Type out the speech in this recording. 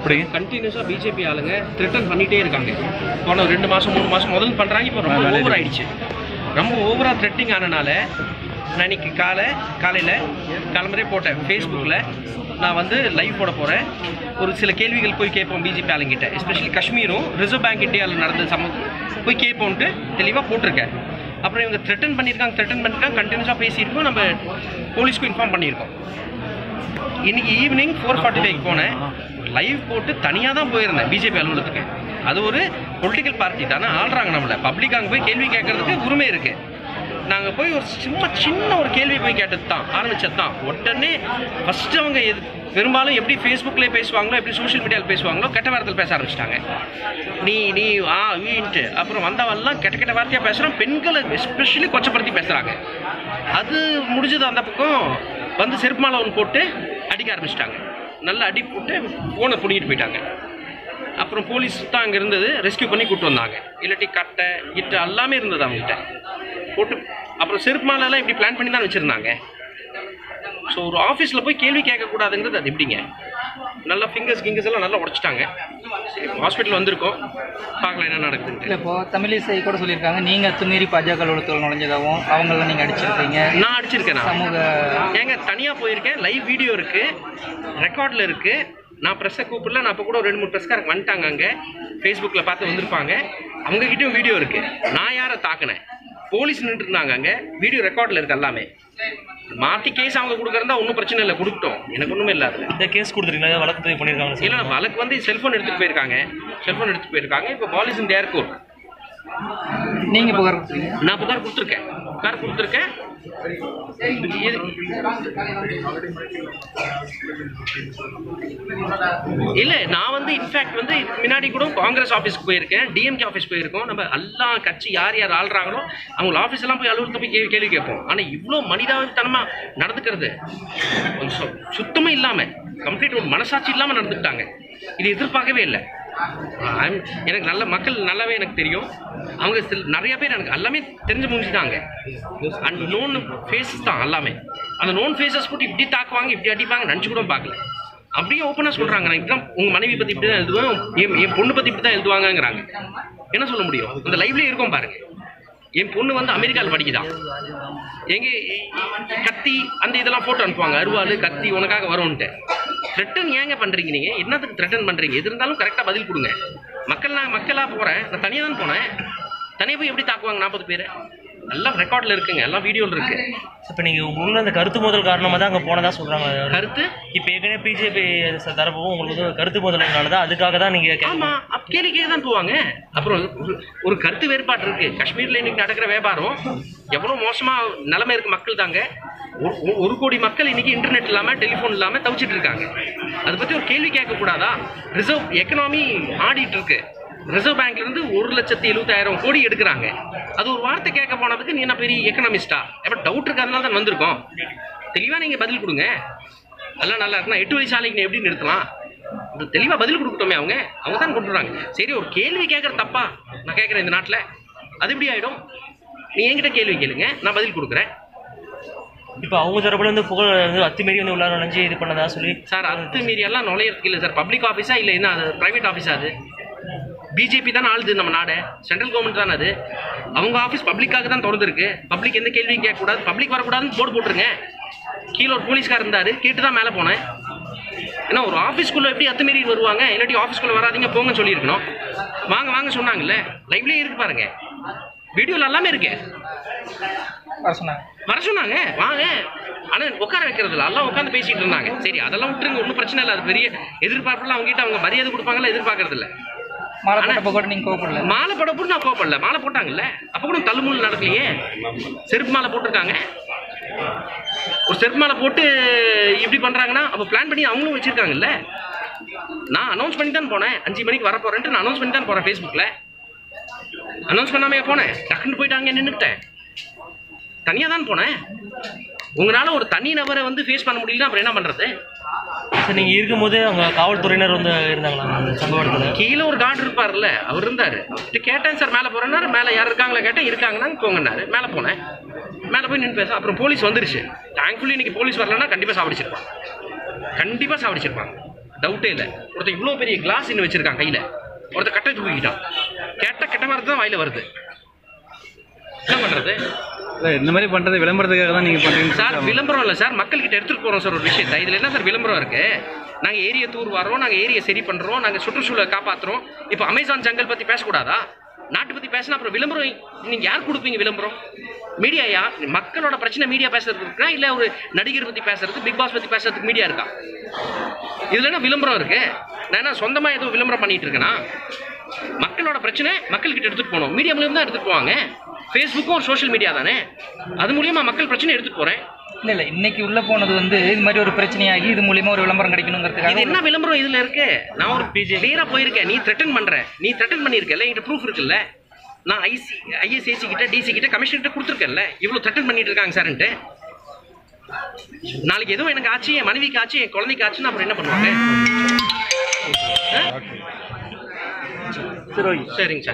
எப்படி கண்டினியூஸாக பிஜேபி ஆளுங்க த்ரெட்டன் பண்ணிட்டே இருக்காங்க போன ஒரு ரெண்டு மாதம் மூணு மாதம் முதல்ல பண்ணுறாங்க இப்போ ரொம்ப ஓவர் ஆயிடுச்சு ரொம்ப ஓவராக த்ரெட்டிங் ஆனனால நான் இன்னைக்கு காலை காலையில் கிளம்புறே போட்டேன் ஃபேஸ்புக்கில் நான் வந்து லைவ் போட போகிறேன் ஒரு சில கேள்விகள் போய் கேட்போம் பிஜேபி ஆளுங்கிட்ட எஸ்பெஷலி காஷ்மீரும் ரிசர்வ் பேங்க் இந்தியாவில் நடந்த சம்பவம் போய் கேட்போன்ட்டு தெளிவாக போட்டிருக்கேன் அப்புறம் இவங்க த்ரெட்டன் பண்ணியிருக்காங்க த்ரெட்டன் பண்ணியிருக்காங்க கண்டினியூஸாக பேசியிருக்கோம் நம்ம போலீஸ்க்கும் இன்ஃபார்ம் பண்ணியிருக்கோம் இன்னைக்கு ஈவினிங் ஃபோர் ஃபார்ட்டி ஃபைவ் போனேன் லைவ் போட்டு தனியாக தான் போயிருந்தேன் பிஜேபி அலுவலகத்துக்கு அது ஒரு பொலிட்டிக்கல் பார்ட்டி தானே ஆள்றாங்க நம்மளை பப்ளிக் அங்கே போய் கேள்வி கேட்கறதுக்கு உரிமை இருக்கு நாங்கள் போய் ஒரு சும்மா சின்ன ஒரு கேள்வி போய் கேட்டது தான் ஆரம்பிச்சது தான் உடனே ஃபஸ்ட்டு அவங்க எது பெரும்பாலும் எப்படி ஃபேஸ்புக்லேயே பேசுவாங்களோ எப்படி சோஷியல் மீடியாவில் பேசுவாங்களோ கெட்ட வார்த்தையில் பேச ஆரம்பிச்சிட்டாங்க நீ நீ ஆ வீன்ட்டு அப்புறம் வந்தவெல்லாம் கெட்ட கெட்ட வார்த்தையாக பேசுகிறான் பெண்களை எஸ்பெஷலி கொச்சப்படுத்தி பேசுகிறாங்க அது முடிஞ்சது அந்த பக்கம் வந்து செருப்பு மாலை ஒன்று போட்டு அடிக்க ஆரம்பிச்சிட்டாங்க நல்லா அடி போட்டு ஃபோனை பிடிக்கிட்டு போயிட்டாங்க அப்புறம் போலீஸ் தான் அங்கே இருந்தது ரெஸ்க்யூ பண்ணி கூட்டு வந்தாங்க இல்லாட்டி கட்டை கிட்ட எல்லாமே இருந்தது அவங்ககிட்ட போட்டு அப்புறம் செருப்பு மாலைலாம் இப்படி பிளான் பண்ணி தான் வச்சுருந்தாங்க ஸோ ஒரு ஆஃபீஸில் போய் கேள்வி கேட்கக்கூடாதுங்கிறது அது எப்படிங்க நல்லா ஃபிங்கர்ஸ் கிங்கர்ஸ் எல்லாம் நல்லா உடச்சிட்டாங்க சரி ஹாஸ்பிட்டல் வந்திருக்கோம் பார்க்கலாம் என்ன நடக்குதுன்ட்டு இல்லை இப்போ தமிழிசை கூட சொல்லியிருக்காங்க நீங்கள் அத்துமீறி பாஜக அலுவலகத்தில் நுழைஞ்சதாகவும் அவங்கள நீங்கள் அடிச்சிருக்கீங்க நான் அடிச்சிருக்கேன் நான் சமூக ஏங்க தனியாக போயிருக்கேன் லைவ் வீடியோ இருக்கு ரெக்கார்டில் இருக்கு நான் ப்ரெஸ்ஸை கூப்பிடல நான் இப்போ கூட ஒரு ரெண்டு மூணு ப்ரெஸ்காரங்க வந்துட்டாங்க அங்கே ஃபேஸ்புக்கில் பார்த்து வந்திருப்பாங்க அவங்ககிட்டயும் வீடியோ இருக்கு நான் யாரை தாக்குனேன் போலீஸ் நின்று இருந்தாங்க அங்கே வீடியோ ரெக்கார்டில் இருக்கு எல்லாமே மாற்றி கேஸ் அவங்க கொடுக்குறதா ஒன்றும் பிரச்சனை இல்லை கொடுக்கட்டும் எனக்கு ஒன்றுமே இல்லை அதில் இந்த கேஸ் கொடுத்துருக்கீங்களா வழக்கு பதிவு பண்ணியிருக்காங்க இல்லை வழக்கு வந்து செல்ஃபோன் எடுத்துகிட்டு போயிருக்காங்க செல்ஃபோன் எடுத்துகிட்டு போயிருக்காங்க இப்போ பாலிஸ் இந்த ஏர்கோர்ட் நீங்கள் புகார் கொடுத்தீங்க நான் புகார் கொடுத்துருக்கேன் புகார் கொடுத்துருக்கேன் இது- இல்ல நான் வந்து இன்ஃபேக்ட் வந்து இதுக்கு முன்னாடி கூட காங்கிரஸ் ஆஃபீஸ்க்கு போயிருக்கேன் டிஎம்கே ஆஃபீஸ் போயிருக்கோம் நம்ம எல்லா கட்சி யார் யார் ஆள்றாங்களோ அவங்க ஆஃபீஸ் எல்லாம் போய் அலுவலகத்தை போய் கேள்வி கேள்வி கேட்போம் ஆனா இவ்வளோ மனிதாபித்தனமா நடந்துக்கிறது கொஞ்சம் சு- சுத்தமே இல்லாம கம்ப்ளீட் ஒரு மனசாட்சி இல்லாம நடந்துக்கிட்டாங்க இது எதிர்பார்க்கவே இல்லை I'm- எனக்கு நல்ல மக்கள் நல்லாவே எனக்கு தெரியும் அவங்க சில நிறைய பேர் எனக்கு எல்லாமே தெரிஞ்ச முடிஞ்சுட்டாங்க அண்ட் நோன் ஃபேஸஸ் தான் எல்லாமே அந்த நோன் ஃபேஸஸ் போட்டு இப்படி தாக்குவாங்க இப்படி அடிப்பாங்க நினச்சி கூட பார்க்கல அப்படியே ஓப்பனாக சொல்கிறாங்க நான் இப்படிதான் உங்கள் மனைவி பற்றி இப்படி தான் எழுதுவேன் என் என் பொண்ணு பற்றி இப்படி தான் எழுதுவாங்கங்கிறாங்க என்ன சொல்ல முடியும் அந்த லைவ்லேயே இருக்கும் பாருங்க என் பொண்ணு வந்து அமெரிக்காவில் படிக்குதான் எங்க கத்தி அந்த இதெல்லாம் போட்டு அனுப்புவாங்க அருவாள் கத்தி உனக்காக வரும்ன்ட்டு த்ரெட்டன் ஏங்க பண்றீங்க நீங்க என்னத்துக்கு த்ரெட்டன் பண்றீங்க எது இருந்தாலும் கரெக்டாக பதில் கொடுங்க மக்கள் நான் மக்களாக போறேன் நான் தனியாக தான் போனேன் தனியாக போய் எப்படி தாக்குவாங்க நாற்பது பேர் எல்லாம் ரெக்கார்டில் இருக்குங்க எல்லாம் வீடியோவில் இருக்கு இப்போ நீங்கள் உள்ள அந்த கருத்து மோதல் காரணமாக தான் அங்கே போனதா சொல்கிறாங்க கருத்து இப்போ ஏற்கனவே பிஜேபி தரப்பும் உங்களுக்கு வந்து கருத்து மோதல்னால தான் அதுக்காக தான் நீங்கள் ஆமா அப்ப கேள்வி கேட்க தான் போவாங்க அப்புறம் ஒரு- ஒரு கருத்து வேறுபாடு இருக்கு காஷ்மீர்ல இன்னைக்கு நடக்கிற வியாபாரம் எவ்வளவு மோசமா நிலைமை இருக்கு மக்கள் தாங்க ஒரு- ஒரு- ஒரு கோடி மக்கள் இன்னைக்கு இன்டர்நெட் இல்லாம டெலிஃபோன் இல்லாம தவிச்சிட்டு இருக்காங்க அதை பத்தி ஒரு கேள்வி கேட்க கூடாதா ரிசர்வ் எக்கனாமி ஆடிட்டு இருக்கு ரிசர்வ் பேங்க்ல இருந்து ஒரு லட்சத்தி எழுபத்தாயிரம் கோடி எடுக்கிறாங்க அது ஒரு வார்த்தை கேட்க போனதுக்கு நீ என்ன பெரிய எக்கனாமிஸ்டா எப்ப டவுட் இருக்கு அதனால தான் வந்திருக்கோம் தெளிவா நீங்க பதில் கொடுங்க அதெல்லாம் நல்லா இருக்குன்னா எட்டு வழி சாலைக்கு நீ எப்படி நிறுத்தலாம் இது தெளிவா பதில் கொடுக்கட்டுமே அவங்க அவங்க தான் கொடுத்துறாங்க சரி ஒரு கேள்வி கேட்கற தப்பா நான் கேட்குறேன் இந்த நாட்டில் அது எப்படி ஆயிடும் நீ என்கிட்ட கேள்வி கேளுங்க நான் பதில் கொடுக்குறேன் இப்போ அவங்க தரப்புல வந்து புகழ் வந்து அத்துமீறி வந்து உள்ளார நுழைஞ்சு இது பண்ணதா சொல்லி சார் அத்துமீறி எல்லாம் நுழையறதுக்கு இல்லை சார் பப்ளிக் ஆஃபீஸா இல்லை என்ன அது ப்ரைவேட் ஆஃபீஸா அது பிஜேபி தான் ஆளுது நம்ம நாடு சென்ட்ரல் கவர்மெண்ட் தான் அது அவங்க ஆஃபீஸ் பப்ளிக்காக தான் திறந்துருக்கு பப்ளிக் எந்த கேள்வியும் கேட்கக்கூடாது பப்ளிக் வரக்கூடாதுன்னு போர்டு போட்டுருங்க கீழே ஒரு போலீஸ்கார் இருந்தார் கேட்டு தான் மேலே போனேன் ஏன்னா ஒரு ஆஃபீஸ்க்குள்ளே எப்படி அத்துமீறி வருவாங்க இல்லாட்டி ஆஃபீஸ்க்குள்ளே வராதீங்க போங்கன்னு சொல்லியிருக்கணும் வாங்க வாங்க சொன்னாங்கல்ல லைவ்லேயே இருக்கு பாருங்க வீடியோவில் எல்லாமே இருக்கு வர சொன்னாங்க வர சொன்னாங்க வாங்க ஆனால் உட்கார வைக்கிறது இல்லை எல்லாம் உட்காந்து பேசிட்டு இருந்தாங்க சரி அதெல்லாம் விட்டுருங்க ஒன்றும் பிரச்சனை இல்லை அது பெரிய எதிர்பார்ப்புலாம் அவங்ககிட்ட அவங்க மரியாதை கொடுப்பாங்களா எதிர்பார்க்கறது இல்லை மாலை போட்டப்போ கூட நீங்கள் கோவப்படல மாலை போட போட்டு நான் கோப்படல மாலை போட்டாங்கல்ல அப்போ கூட தள்ளுமுள் நடக்கலையே செருப்பு மாலை போட்டிருக்காங்க ஒரு செருப்பு மாலை போட்டு இப்படி பண்றாங்கன்னா அப்போ பிளான் பண்ணி அவங்களும் வச்சிருக்காங்கல்ல நான் அனௌன்ஸ் பண்ணி தான் போனேன் அஞ்சு மணிக்கு வர போறேன்ட்டு நான் அனௌன்ஸ் பண்ணி தான் போறேன் ஃபேஸ்புக்கில் அனௌன்ஸ் பண்ணாமே போனேன் டக்குன்னு போயிட்டு அங்கே நின்றுக்கிட்டேன் தனியாக தான் போனேன் உங்களால ஒரு தனி நபரை வந்து ஃபேஸ் பண்ண முடியலன்னா அப்புறம் என்ன பண்றது சார் நீங்கள் இருக்கும்போது அவங்க காவல்துறையினர் வந்து இருந்தாங்களா அந்த சம்பவ இடத்துல கீழே ஒரு கார்டு இருப்பார்ல அவர் இருந்தாரு அவர்கிட்ட கேட்டேன் சார் மேலே போறேன்னாரு மேலே யார் இருக்காங்களா கேட்டேன் இருக்காங்கன்னா போங்கன்னாரு மேலே போனேன் மேலே போய் நின்று பேச அப்புறம் போலீஸ் வந்துருச்சு தேங்க்ஃபுல்லி இன்னைக்கு போலீஸ் வரலன்னா கண்டிப்பாக சாவடிச்சிருப்பாங்க கண்டிப்பாக சாவடிச்சிருப்பாங்க டவுட்டே இல்லை ஒருத்தன் இவ்வளோ பெரிய கிளாஸ் இன்னும் வச்சிருக்கான் கையில் ஒருத்தன் கட்டை தூக்கிட்டான் கெட்ட கெட்ட வார்த்தை தான் வாயில வருது என்ன பண்ணுறது இல்ல, இந்த மாதிரி பண்றது விளம்பரத்துக்காக தான் நீங்க பண்றீங்க சார் விளம்பரம் இல்லை சார் மக்கள்கிட்ட எடுத்துகிட்டு போகிறோம் சார் ஒரு விஷயத்தை இதில் என்ன சார் விளம்பரம் இருக்கு நாங்கள் ஏரியா தூர் வரோம் நாங்கள் ஏரியா சரி பண்ணுறோம் நாங்கள் சுற்றுச்சூழலை காப்பாற்றுறோம் இப்போ அமேசான் ஜங்கல் பற்றி பேசக்கூடாதா நாட்டு பற்றி பேசினா அப்புறம் விளம்பரம் நீங்கள் யார் கொடுப்பீங்க விளம்பரம் மீடியாயா மக்களோட பிரச்சனை மீடியா பேசுறதுக்கு இருக்கா இல்லை ஒரு நடிகர் பற்றி பேசுறது பிக் பாஸ் பற்றி பேசுறதுக்கு மீடியா இருக்கா இதில் என்ன விளம்பரம் இருக்கு நான் என்ன சொந்தமாக ஏதோ விளம்பரம் பண்ணிட்டு இருக்கேனா மக்களோட பிரச்சனை மக்கள்கிட்ட எடுத்துகிட்டு போகணும் மீடியா மூலியம் தான் எடுத்துகிட்டு போவாங்க ஃபேஸ்புக்கும் ஒரு சோஷியல் மீடியா தானே அது மூலியமா மக்கள் பிரச்சனை எடுத்துகிட்டு போகிறேன் இல்ல இல்ல இன்னைக்கு உள்ள போனது வந்து இது மாதிரி ஒரு பிரச்சனையாகி இது மூலியமா ஒரு விளம்பரம் இது கிடைக்கணுங்கிறதுக்காக என்ன விளம்பரம் இதுல இருக்கு நான் ஒரு கிளியரா போயிருக்கேன் நீ த்ரெட்டன் பண்ற நீ த்ரெட்டன் பண்ணிருக்கல என்கிட்ட ப்ரூஃப் இருக்குல்ல நான் ஐசி ஐஎஸ்ஏசி கிட்ட டிசி கிட்ட கமிஷன் கிட்ட கொடுத்துருக்கேன்ல இவ்வளவு த்ரெட்டன் பண்ணிட்டு இருக்காங்க சார்ன்ட்டு நாளைக்கு எதுவும் எனக்கு ஆச்சு என் மனைவிக்கு ஆச்சு என் குழந்தைக்கு ஆச்சுன்னா அப்புறம் என்ன பண்ணுவாங்க ஆ? சரிங்க சார்